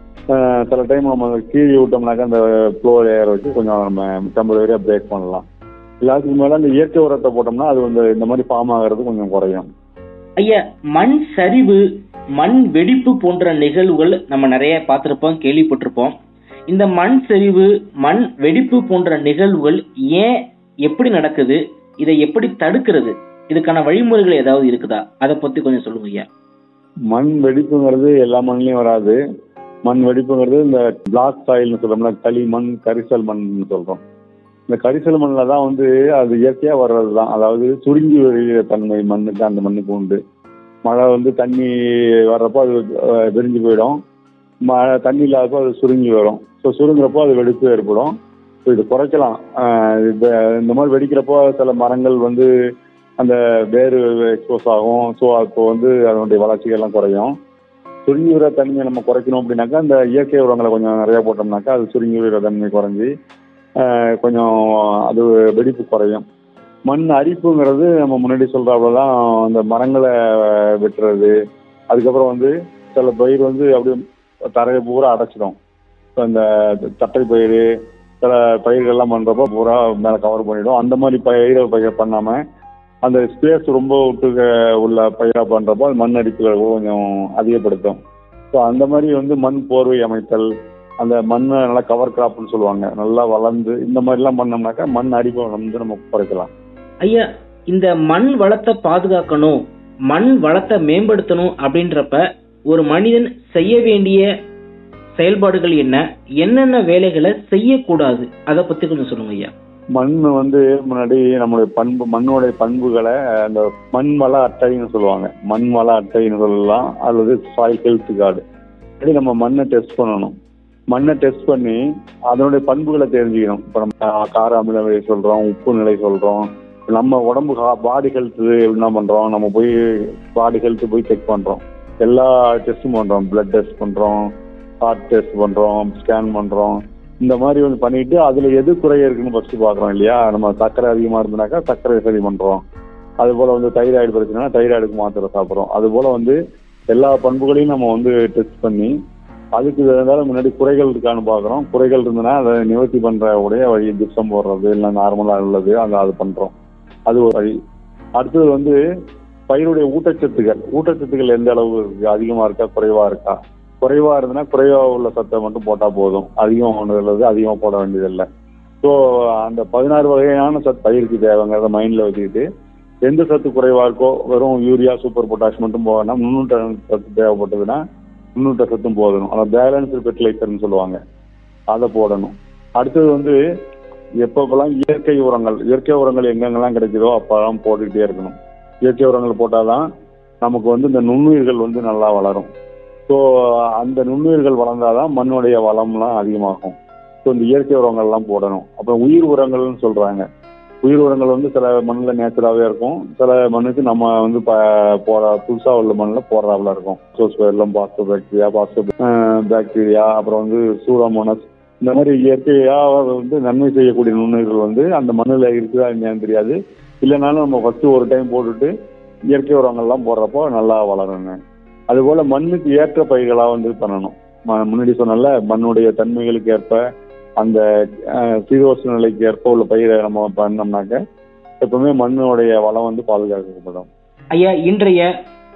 Speaker 3: அஹ் சில டைம் நம்ம கீழே விட்டோம்னாக்கா அந்த ஃப்ளோ லேயர் வச்சு கொஞ்சம் நம்ம டெம்பரரியாக பிரேக் பண்ணலாம் எல்லாத்துக்கும் மேலே அந்த இயற்கை உரத்தை போட்டோம்னா அது வந்து இந்த மாதிரி ஃபார்ம் ஆகிறது கொஞ்சம் குறையும்
Speaker 2: ஐயா மண் சரிவு மண் வெடிப்பு போன்ற நிகழ்வுகள் நம்ம நிறைய பார்த்திருப்போம் கேள்விப்பட்டிருப்போம் இந்த மண் சரிவு மண் வெடிப்பு போன்ற நிகழ்வுகள் ஏன் எப்படி நடக்குது இதை எப்படி தடுக்கிறது இதுக்கான வழிமுறைகள் ஏதாவது இருக்குதா அதை பத்தி கொஞ்சம் சொல்லுங்க ஐயா
Speaker 3: மண் வெடிப்புங்கிறது எல்லா மண்ணிலையும் வராது மண் வெடிப்புங்கிறது இந்த பிளாக் சாயில்னு சொல்றோம்ல களிமண் கரிசல் மண்னு சொல்றோம் இந்த கரிசல் மண்ணில் தான் வந்து அது இயற்கையாக வர்றது தான் அதாவது சுருங்கி வருகிற தன்மை மண்ணுக்கு அந்த மண்ணுக்கு உண்டு மழை வந்து தண்ணி வர்றப்போ அது அஹ், விரிஞ்சு போயிடும் மழை தண்ணி இல்லாதப்போ அது சுருங்கி வரும் ஸோ சுருங்குறப்போ அது வெடிப்பு ஏற்படும் ஸோ இது குறைக்கலாம் அஹ், இது இந்த மாதிரி வெடிக்கிறப்போ சில மரங்கள் வந்து அந்த வேறு எக்ஸ்போஸ் ஆகும் ஸோ அப்போ வந்து அதனுடைய வளர்ச்சிகள்லாம் குறையும் சுருங்கி விடுற தன்மையை நம்ம குறைக்கணும் அப்படின்னாக்கா அந்த இயற்கை உரங்களை கொஞ்சம் நிறைய போட்டோம்னாக்கா அது சுருங்கி விடுற தன்மை குறைஞ்சி ஆஹ், கொஞ்சம் அது வெடிப்பு குறையும் மண் அரிப்புங்கிறது நம்ம முன்னாடி சொல்றாப்புலதான் அந்த மரங்களை வெட்டுறது அதுக்கப்புறம் வந்து சில பயிர் வந்து அப்படியே தரையை பூரா அடைச்சிடும் இப்போ இந்த தட்டை பயிர் சில பயிர்கள்லாம் பண்றப்போ பூரா மேலே கவர் பண்ணிடும் அந்த மாதிரி பயிரை பயிர் பண்ணாம அந்த ஸ்பேஸ் ரொம்ப விட்டு க- உள்ள பயிராக பண்றப்போ அது மண் அரிப்புகளை கொஞ்சம் அதிகப்படுத்தும் ஸோ அந்த மாதிரி வந்து மண் போர்வை அமைத்தல் அந்த மண்ணை நல்லா கவர் கிராப்னு சொல்லுவாங்க நல்லா வளர்ந்து இந்த மாதிரிலாம் பண்ணோம்னாக்கா மண் அரிப்பை வந்து நம்ம குறைக்கலாம்
Speaker 2: ஐயா இந்த மண் வளத்தை பாதுகாக்கணும் மண் வளத்தை மேம்படுத்தணும் அப்படின்றப்ப ஒரு மனிதன் செய்ய வேண்டிய செயல்பாடுகள் என்ன என்னென்ன வேலைகளை செய்யக்கூடாது அதை பத்தி கொஞ்சம் சொல்லுங்க ஐயா
Speaker 3: மண் வந்து முன்னாடி நம்மளுடைய பண்பு மண்ணோடைய பண்புகளை அந்த மண் வள அட்டைன்னு சொல்லுவாங்க மண் வள அட்டைன்னு சொல்லலாம் அல்லது சாயில் ஹெல்த் கார்டு அப்படி நம்ம மண்ணை டெஸ்ட் பண்ணணும் மண்ணை டெஸ்ட் பண்ணி அதனுடைய பண்புகளை தெரிஞ்சுக்கணும் இப்போ நம்ம கா- கார அமில நிலை சொல்றோம் உப்பு நிலை சொல்றோம் நம்ம உடம்பு பாடி ஹெல்த் என்ன பண்றோம் நம்ம போய் பாடி ஹெல்த் போய் செக் பண்றோம் எல்லா டெஸ்ட்டும் பண்றோம் பிளட் டெஸ்ட் பண்றோம் ஹார்ட் டெஸ்ட் பண்றோம் ஸ்கேன் பண்றோம் இந்த மாதிரி வந்து பண்ணிட்டு அதுல எது குறை இருக்குன்னு ஃபர்ஸ்ட் பாக்குறோம் இல்லையா நம்ம சர்க்கரை அதிகமா இருந்தனாக்கா சர்க்கரை சரி பண்றோம் அது போல வந்து தைராய்டு பிரச்சனை தைராய்டுக்கு மாத்திரை சாப்பிட்றோம் அது போல வந்து எல்லா பண்புகளையும் நம்ம வந்து டெஸ்ட் பண்ணி அதுக்கு இருந்தாலும் முன்னாடி குறைகள் இருக்கான்னு பாக்குறோம் குறைகள் இருந்ததுன்னா அதை நிவர்த்தி பண்ற உடைய வழி திட்டம் போடுறது இல்லை நார்மலா உள்ளது அந்த அது பண்றோம் அது ஒரு வழி அடுத்தது வந்து பயிருடைய ஊட்டச்சத்துக்கள் ஊட்டச்சத்துக்கள் எந்த அளவு இருக்கு அதிகமா இருக்கா குறைவா இருக்கா குறைவா இருந்ததுன்னா குறைவா உள்ள சத்தை மட்டும் போட்டா போதும் அதிகம் உள்ளது அதிகமா போட வேண்டியதில்லை ஸோ அந்த பதினாறு வகையான சத்து பயிருக்கு தேவைங்கிறத மைண்ட்ல வச்சுக்கிட்டு எந்த சத்து குறைவா இருக்கோ வெறும் யூரியா சூப்பர் பொட்டாஷ் மட்டும் போகணும் முன்னூட்ட சத்து தேவைப்பட்டதுன்னா முன்னூட்ட சத்தும் போடணும் அதை பேலன்ஸ் ஃபெர்டிலைசர்னு சொல்லுவாங்க அதை போடணும் அடுத்தது வந்து எப்பப்பெல்லாம் இயற்கை உரங்கள் இயற்கை உரங்கள் எங்கெங்கெல்லாம் கிடைக்குதோ அப்பெல்லாம் போட்டுக்கிட்டே இருக்கணும் இயற்கை உரங்கள் போட்டாதான் நமக்கு வந்து இந்த நுண்ணுயிர்கள் வந்து நல்லா வளரும் ஸோ அந்த நுண்ணுயிர்கள் வளர்ந்தாதான் மண்ணுடைய வளம்லாம் அதிகமாகும் ஸோ இந்த இயற்கை உரங்கள்லாம் போடணும் அப்புறம் உயிர் உரங்கள்னு சொல்றாங்க உயிர் உரங்கள் வந்து சில மண்ணில் நேச்சராகவே இருக்கும் சில மண்ணுக்கு நம்ம வந்து ப போட புதுசாக உள்ள மண்ணில் போடுறாப்புல இருக்கும் சோஸ்பெர்லம் பாஸ்டோ பாக்டீரியா பாஸ்டோ பாக்டீரியா அப்புறம் வந்து சூடாமோனஸ் இந்த மாதிரி இயற்கையாக வந்து நன்மை செய்யக்கூடிய நுண்ணுயிர்கள் வந்து அந்த மண்ணில் இருக்குதா இல்லையான்னு தெரியாது இல்லைனாலும் நம்ம ஃபர்ஸ்ட் ஒரு டைம் போட்டுட்டு இயற்கை உரங்கள்லாம் போடுறப்போ நல்லா வளருங்க அதுபோல மண்ணுக்கு ஏற்ற பயிர்களா வந்து பண்ணணும் ம- முன்னாடி சொன்னல மண்ணுடைய தன்மைகளுக்கு ஏற்ப அந்த அஹ், சீதோஷ்ண நிலைக்கு ஏற்ப உள்ள பயிரை நம்ம பண்ணோம்னாக்க எப்பவுமே மண்ணுடைய வளம் வந்து பாதுகாக்கப்படும்
Speaker 2: ஐயா இன்றைய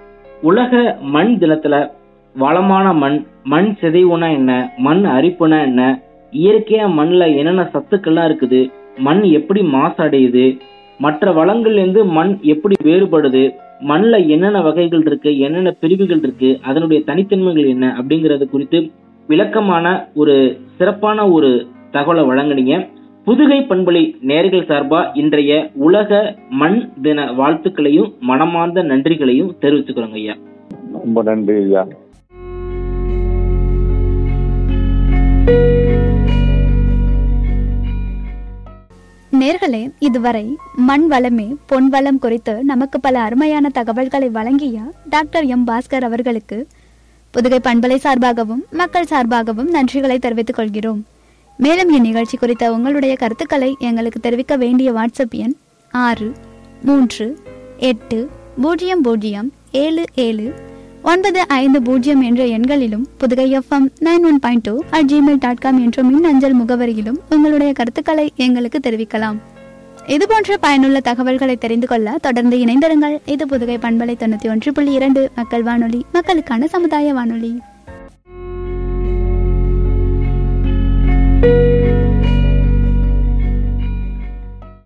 Speaker 2: உலக மண் தினத்துல வளமான மண் மண் சிதைவுனா என்ன மண் அரிப்புனா என்ன இயற்கையா மண்ணுல என்னென்ன சத்துக்கள்லாம் இருக்குது மண் எப்படி மாசடையுது மற்ற வளங்கள்ல இருந்து மண் எப்படி வேறுபடுது மண்ணுல என்னென்ன வகைகள் இருக்கு என்னென்ன பிரிவுகள் இருக்கு அதனுடைய தனித்தன்மைகள் என்ன அப்படிங்கறது குறித்து விளக்கமான ஒரு சிறப்பான ஒரு தகவலை வழங்குனீங்க புதுகை பண்பொழி நேர்கள் சார்பா இன்றைய உலக மண் தின வாழ்த்துக்களையும் மனமார்ந்த நன்றிகளையும் தெரிவிச்சுக்கிறோங்க ஐயா
Speaker 3: ரொம்ப நன்றி ஐயா
Speaker 1: நேர்களே இதுவரை மண் வளமே பொன் வளம் குறித்து நமக்கு பல அருமையான தகவல்களை வழங்கிய டாக்டர் எம் பாஸ்கர் அவர்களுக்கு புதுகை பண்பலை சார்பாகவும் மக்கள் சார்பாகவும் நன்றிகளை தெரிவித்துக் கொள்கிறோம் மேலும் இந்நிகழ்ச்சி குறித்த உங்களுடைய கருத்துக்களை எங்களுக்கு தெரிவிக்க வேண்டிய வாட்ஸ்அப் எண் ஆறு மூன்று எட்டு பூஜ்ஜியம் பூஜ்ஜியம் ஏழு ஏழு ஒன்பது ஐந்து பூஜ்ஜியம் என்ற எண்களிலும் Pudugai FM nine one point two at Gmail dot com என்ற மின்னஞ்சல் முகவரியிலும் உங்களுடைய கருத்துக்களை எங்களுக்கு தெரிவிக்கலாம் இது போன்ற பயனுள்ள தகவல்களை தெரிந்து கொள்ள தொடர்ந்து இணைந்திருங்கள் இது புதுகை பண்பலை தொண்ணூற்றி ஒன்று புள்ளி இரண்டு மக்கள் வானொலி மக்களுக்கான சமுதாய வானொலி